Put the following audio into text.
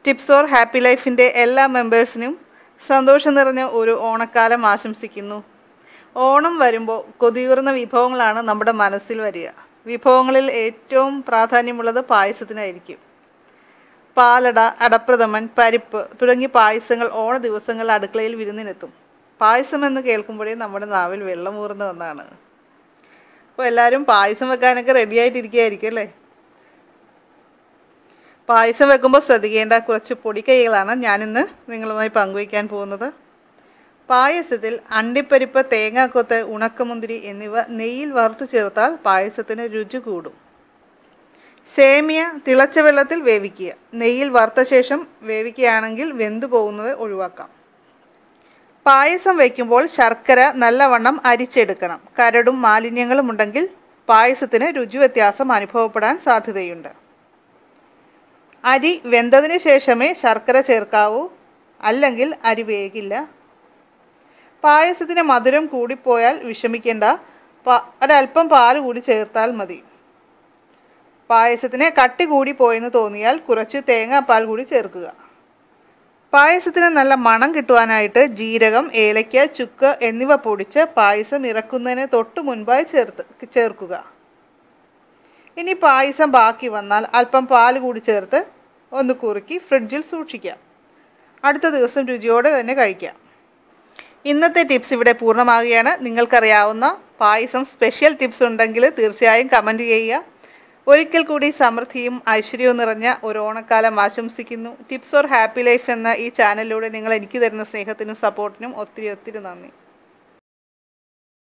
tips or happy ലൈഫിൻ്റെ എല്ലാ മെമ്പേഴ്സിനും സന്തോഷം നിറഞ്ഞ ഒരു ഓണക്കാലം ആശംസിക്കുന്നു ഓണം വരുമ്പോൾ കൊതിയൂറുന്ന വിഭവങ്ങളാണ് നമ്മുടെ മനസ്സിൽ വരിക വിഭവങ്ങളിൽ ഏറ്റവും പ്രാധാന്യമുള്ളത് പായസത്തിനായിരിക്കും പാലട അടപ്രഥമൻ പരിപ്പ് തുടങ്ങിയ പായസങ്ങൾ ഓണ ദിവസങ്ങളിൽ അടുക്കളയിൽ വിരുന്നിനെത്തും പായസം എന്ന് കേൾക്കുമ്പോഴേ നമ്മുടെ നാവിൽ വെള്ളമൂറുന്ന ഒന്നാണ് അപ്പോൾ എല്ലാവരും പായസം വെക്കാനൊക്കെ റെഡി ആയിട്ടിരിക്കുകയായിരിക്കും അല്ലേ പായസം വെക്കുമ്പോൾ ശ്രദ്ധിക്കേണ്ട കുറച്ച് പൊടിക്കൈകളാണ് ഞാനിന്ന് നിങ്ങളുമായി പങ്കുവയ്ക്കാൻ പോകുന്നത് പായസത്തിൽ അണ്ടിപ്പരിപ്പ് തേങ്ങാക്കൊത്ത് ഉണക്കമുന്തിരി എന്നിവ നെയ്യിൽ വറുത്തു ചേർത്താൽ പായസത്തിന് രുചി കൂടും സേമിയ തിളച്ച വെള്ളത്തിൽ വേവിക്കുക നെയ്യിൽ വറുത്ത ശേഷം വേവിക്കുകയാണെങ്കിൽ വെന്തു പോകുന്നത് ഒഴിവാക്കാം പായസം വയ്ക്കുമ്പോൾ ശർക്കര നല്ലവണ്ണം അരിച്ചെടുക്കണം കരടും മാലിന്യങ്ങളും ഉണ്ടെങ്കിൽ പായസത്തിന് രുചി വ്യത്യാസം അനുഭവപ്പെടാൻ സാധ്യതയുണ്ട് അരി വെന്തതിന് ശേഷമേ ശർക്കര ചേർക്കാവൂ അല്ലെങ്കിൽ അരി വേകില്ല പായസത്തിന് മധുരം കൂടിപ്പോയാൽ വിഷമിക്കേണ്ട പ- ഒരല്പം പാൽ കൂടി ചേർത്താൽ മതി പായസത്തിന് കട്ടി കൂടി പോയെന്ന് തോന്നിയാൽ കുറച്ച് തേങ്ങാപ്പാൽ കൂടി ചേർക്കുക പായസത്തിന് നല്ല മണം കിട്ടുവാനായിട്ട് ജീരകം ഏലയ്ക്ക ചുക്ക് എന്നിവ പൊടിച്ച് പായസം ഇറക്കുന്നതിന് തൊട്ട് മുൻപായി ചേർത്ത് ചേർക്കുക ഇനി പായസം ബാക്കി വന്നാൽ അല്പം പാൽ കൂടി ചേർത്ത് ഒന്ന് കുറുക്കി ഫ്രിഡ്ജിൽ സൂക്ഷിക്കാം അടുത്ത ദിവസം രുചിയോടെ തന്നെ കഴിക്കാം ഇന്നത്തെ ടിപ്സ് ഇവിടെ പൂർണ്ണമാകുകയാണ് നിങ്ങൾക്കറിയാവുന്ന പായസം സ്പെഷ്യൽ ടിപ്സ് ഉണ്ടെങ്കിൽ തീർച്ചയായും കമൻറ്റ് ചെയ്യുക ഒരിക്കൽ കൂടി സമൃദ്ധിയും ഐശ്വര്യവും നിറഞ്ഞ ഒരു ഓണക്കാലം ആശംസിക്കുന്നു ടിപ്സ് ഓർ ഹാപ്പി ലൈഫ് എന്ന ഈ ചാനലിലൂടെ നിങ്ങൾ എനിക്ക് തരുന്ന സ്നേഹത്തിനും സപ്പോർട്ടിനും ഒത്തിരി ഒത്തിരി നന്ദി